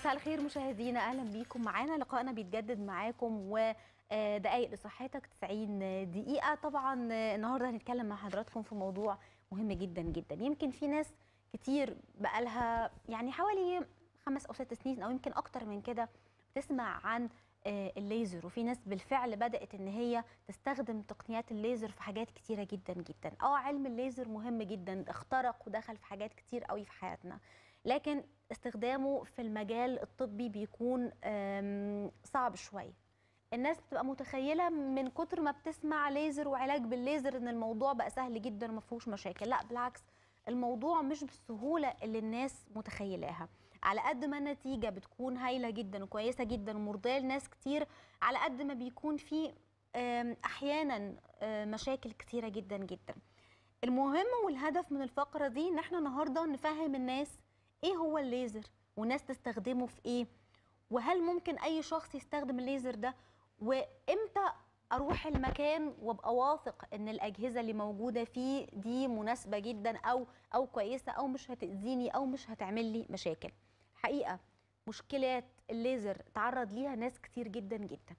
مساء الخير مشاهدينا اهلا بيكم معانا لقائنا بيتجدد معاكم ودقائق لصحتك 90 دقيقه طبعا النهارده هنتكلم مع حضراتكم في موضوع مهم جدا جدا يمكن في ناس كتير بقالها يعني حوالي خمس او ست سنين او يمكن اكتر من كده بتسمع عن الليزر وفي ناس بالفعل بدات ان هي تستخدم تقنيات الليزر في حاجات كتيره جدا جدا اه علم الليزر مهم جدا اخترق ودخل في حاجات كتير قوي في حياتنا لكن استخدامه في المجال الطبي بيكون صعب شويه الناس بتبقى متخيله من كتر ما بتسمع ليزر وعلاج بالليزر ان الموضوع بقى سهل جدا وما فيهوش مشاكل لا بالعكس الموضوع مش بالسهوله اللي الناس متخيلاها على قد ما النتيجه بتكون هايله جدا وكويسه جدا ومرضيه لناس كتير على قد ما بيكون في احيانا مشاكل كتيره جدا جدا المهم والهدف من الفقره دي ان احنا النهارده نفهم الناس ايه هو الليزر والناس تستخدمه في ايه وهل ممكن اي شخص يستخدم الليزر ده وامتى اروح المكان وابقى واثق ان الاجهزه اللي موجوده فيه دي مناسبه جدا او او كويسه او مش هتاذيني او مش هتعمل لي مشاكل حقيقه مشكلات الليزر تعرض ليها ناس كتير جدا جدا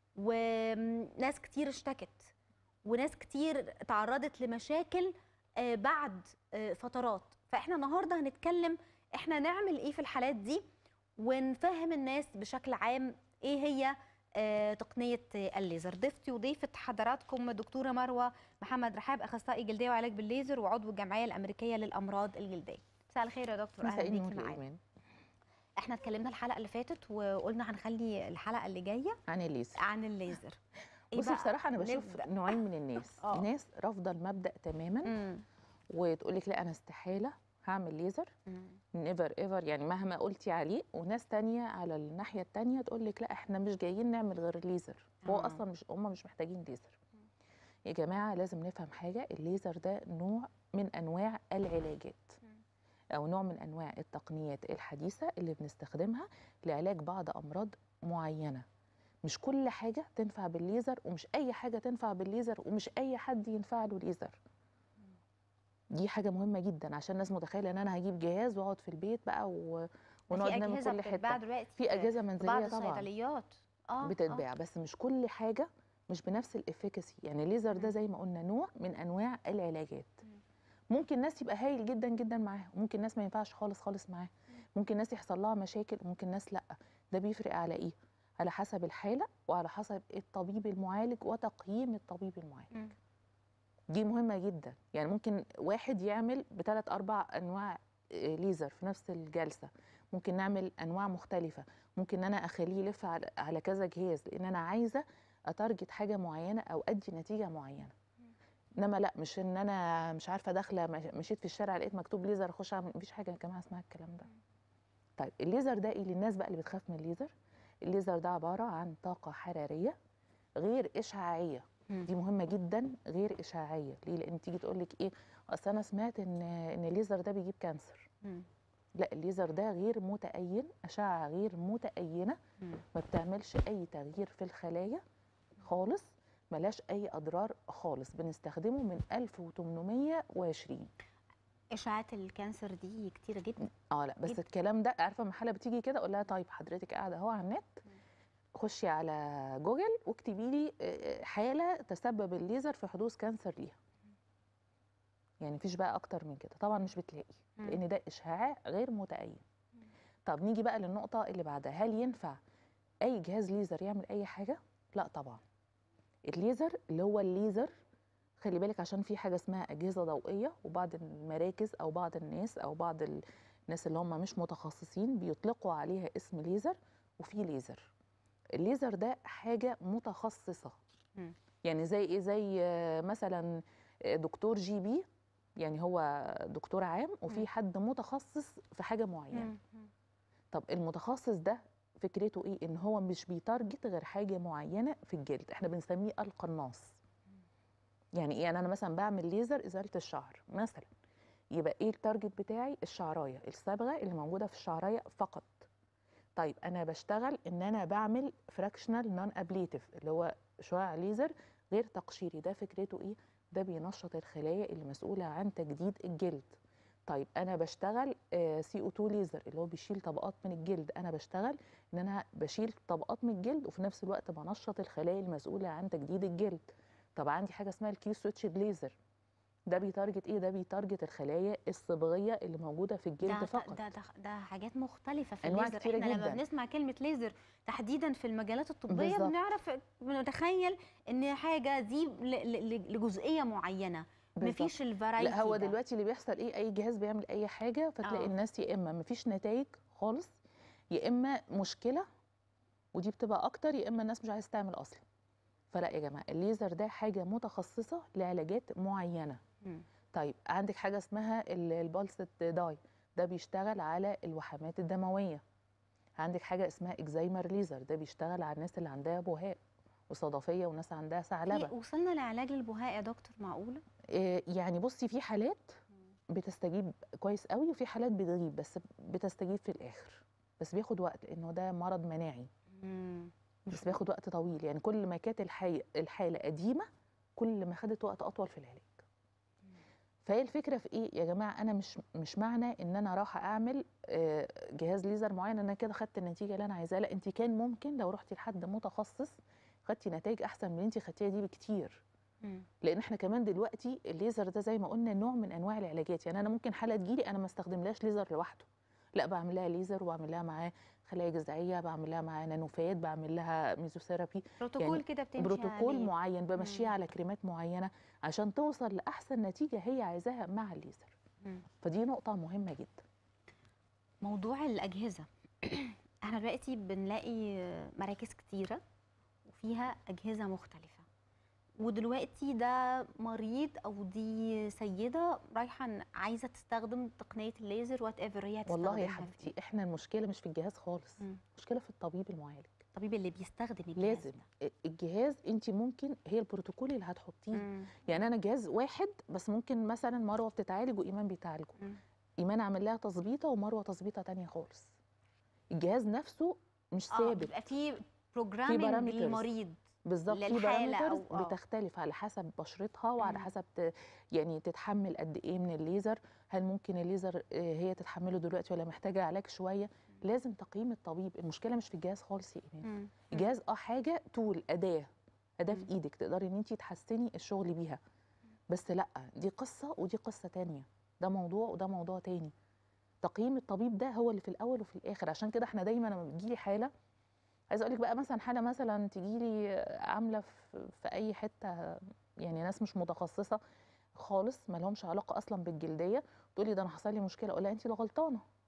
وناس كتير اشتكت وناس كتير تعرضت لمشاكل بعد فترات فاحنا النهارده هنتكلم احنا نعمل ايه في الحالات دي ونفهم الناس بشكل عام ايه هي آه تقنيه الليزر ضيفتي وضيفه حضراتكم دكتوره مروه محمد رحاب اخصائي جلديه وعلاج بالليزر وعضو الجمعيه الامريكيه للامراض الجلديه مساء الخير يا دكتور اهلا بيكي معانا احنا اتكلمنا الحلقه اللي فاتت وقلنا هنخلي الحلقه اللي جايه عن الليزر عن الليزر إيه بصي بصراحه انا بشوف نبدأ. نوعين من الناس أوه. ناس رافضه المبدا تماما وتقول لك لا انا استحاله هعمل ليزر نيفر ايفر يعني مهما قلتي عليه وناس تانية على الناحيه التانية تقول لك لا احنا مش جايين نعمل غير الليزر هو آه. اصلا مش هم مش محتاجين ليزر يا جماعه لازم نفهم حاجه الليزر ده نوع من انواع العلاجات او نوع من انواع التقنيات الحديثه اللي بنستخدمها لعلاج بعض امراض معينه مش كل حاجه تنفع بالليزر ومش اي حاجه تنفع بالليزر ومش اي حد ينفع له ليزر دي حاجه مهمه جدا عشان الناس متخيله ان انا هجيب جهاز واقعد في البيت بقى و... ونقعد نعمل كل حته في اجهزه منزليه بعض طبعا الصيدليات اه بتتباع آه. بس مش كل حاجه مش بنفس الافيكاسي يعني الليزر ده زي ما قلنا نوع من انواع العلاجات ممكن ناس يبقى هايل جدا جدا معاه وممكن ناس ما ينفعش خالص خالص معاه ممكن ناس يحصل لها مشاكل وممكن ناس لا ده بيفرق على ايه على حسب الحاله وعلى حسب الطبيب المعالج وتقييم الطبيب المعالج م. دي مهمة جدا يعني ممكن واحد يعمل بثلاث أربع أنواع ليزر في نفس الجلسة ممكن نعمل أنواع مختلفة ممكن أنا أخليه يلف على كذا جهاز لأن أنا عايزة أتارجت حاجة معينة أو أدي نتيجة معينة انما لا مش ان انا مش عارفه داخله مشيت في الشارع لقيت مكتوب ليزر اخش اعمل مفيش حاجه يا جماعه اسمها الكلام ده طيب الليزر ده ايه للناس بقى اللي بتخاف من الليزر الليزر ده عباره عن طاقه حراريه غير اشعاعيه دي مهمه جدا غير اشعاعيه ليه لان تيجي تقول لك ايه اصل انا سمعت ان ان الليزر ده بيجيب كانسر مم. لا الليزر ده غير متأين أشعة غير متأينة مم. ما بتعملش أي تغيير في الخلايا خالص ملاش أي أضرار خالص بنستخدمه من 1820 اشاعات الكانسر دي كتيره جدا اه لا بس جدا. الكلام ده عارفه محله بتيجي كده اقول لها طيب حضرتك قاعده اهو على النت مم. خشي على جوجل واكتبي لي حاله تسبب الليزر في حدوث كانسر ليها يعني مفيش بقى اكتر من كده طبعا مش بتلاقي لان ده اشعاع غير متأين طب نيجي بقى للنقطه اللي بعدها هل ينفع اي جهاز ليزر يعمل اي حاجه لا طبعا الليزر اللي هو الليزر خلي بالك عشان في حاجه اسمها اجهزه ضوئيه وبعض المراكز او بعض الناس او بعض الناس اللي هم مش متخصصين بيطلقوا عليها اسم ليزر وفي ليزر الليزر ده حاجه متخصصه م. يعني زي ايه زي مثلا دكتور جي بي يعني هو دكتور عام وفي حد متخصص في حاجه معينه طب المتخصص ده فكرته ايه ان هو مش بيتارجت غير حاجه معينه في الجلد احنا بنسميه القناص يعني ايه يعني انا مثلا بعمل ليزر ازاله الشعر مثلا يبقى ايه التارجت بتاعي الشعرايه الصبغه اللي موجوده في الشعرايه فقط طيب انا بشتغل ان انا بعمل فراكشنال نون ابليتيف اللي هو شعاع ليزر غير تقشيري ده فكرته ايه ده بينشط الخلايا اللي مسؤوله عن تجديد الجلد طيب انا بشتغل سي او 2 ليزر اللي هو بيشيل طبقات من الجلد انا بشتغل ان انا بشيل طبقات من الجلد وفي نفس الوقت بنشط الخلايا المسؤوله عن تجديد الجلد طب عندي حاجه اسمها الكيو سويتش ليزر ده بيتارجت ايه ده بيتارجت الخلايا الصبغيه اللي موجوده في الجلد ده فقط ده ده, ده حاجات مختلفه في أنواع الليزر كتيرة احنا لما جداً. بنسمع كلمه ليزر تحديدا في المجالات الطبيه بالظبط. بنعرف بنتخيل ان حاجه دي ل- ل- لجزئيه معينه بالظبط. مفيش الفرايتي لا هو ده. دلوقتي اللي بيحصل ايه اي جهاز بيعمل اي حاجه فتلاقي آه. الناس يا اما مفيش نتائج خالص يا اما مشكله ودي بتبقى اكتر يا اما الناس مش عايزه تعمل اصلا فلا يا جماعه الليزر ده حاجه متخصصه لعلاجات معينه مم. طيب عندك حاجه اسمها ال- البالست داي ده بيشتغل على الوحمات الدمويه عندك حاجه اسمها اكزايمر ليزر ده بيشتغل على الناس اللي عندها بهاء وصدفيه وناس عندها ثعلبه في وصلنا لعلاج للبهاء يا دكتور معقوله إيه يعني بصي في حالات بتستجيب كويس قوي وفي حالات بتغيب بس بتستجيب في الاخر بس بياخد وقت لانه ده مرض مناعي مم. بس بياخد وقت طويل يعني كل ما كانت الحي... الحاله قديمه كل ما خدت وقت اطول في العلاج فهي الفكره في ايه يا جماعه انا مش مش معنى ان انا رايحه اعمل آه، جهاز ليزر معين ان انا كده خدت النتيجه اللي انا عايزاها لا انت كان ممكن لو رحتي لحد متخصص خدتي نتائج احسن من اللي انت خدتيها دي بكتير مم. لان احنا كمان دلوقتي الليزر ده زي ما قلنا نوع من انواع العلاجات يعني انا ممكن حاله تجيلي انا ما استخدملهاش ليزر لوحده لا بعمل لها ليزر وبعمل لها معاه خلايا جذعيه بعمل لها معاه نانوفات بعمل لها ميزوثيرابي بروتوكول يعني كده بتمشي بروتوكول عليه. معين بمشيها مم. على كريمات معينه عشان توصل لاحسن نتيجه هي عايزاها مع الليزر مم. فدي نقطه مهمه جدا موضوع الأجهزة احنا دلوقتي بنلاقي مراكز كتيرة وفيها أجهزة مختلفة ودلوقتي ده مريض أو دي سيدة رايحة إن عايزة تستخدم تقنية الليزر وات ايفر هي والله يا هتستخدمها في حبيبتي احنا المشكله مش في الجهاز خالص مم. المشكله في الطبيب المعالج الطبيب اللي بيستخدم الجهاز لازم ده. الجهاز انت ممكن هي البروتوكول اللي هتحطيه مم. يعني انا جهاز واحد بس ممكن مثلا مروه بتتعالج وايمان بيتعالجوا مم. ايمان عامل لها تظبيطه ومروه تظبيطه تانية خالص الجهاز نفسه مش اه ثابت بيبقى في بروجرامينج parameters. للمريض بالظبط في للحالة بارامترز أو- آه. بتختلف على حسب بشرتها وعلى مم. حسب ت- يعني تتحمل قد ايه من الليزر هل ممكن الليزر آه، هي تتحمله دلوقتي ولا محتاجه علاج شويه لازم تقييم الطبيب المشكله مش في الجهاز خالص يا ايمان مم. الجهاز اه حاجه تول اداه اداه مم. في ايدك تقدري ان انت تحسني الشغل بيها بس لا دي قصه ودي قصه تانية ده موضوع وده موضوع تاني تقييم الطبيب ده هو اللي في الاول وفي الاخر عشان كده احنا دايما لما بتجيلي حاله عايزه اقول لك بقى مثلا حاله مثلا تجيلي عامله في, في اي حته يعني ناس مش متخصصه خالص ما لهمش علاقه اصلا بالجلديه تقولي ده انا حصل لي مشكله اقول لها انت اللي غلطانه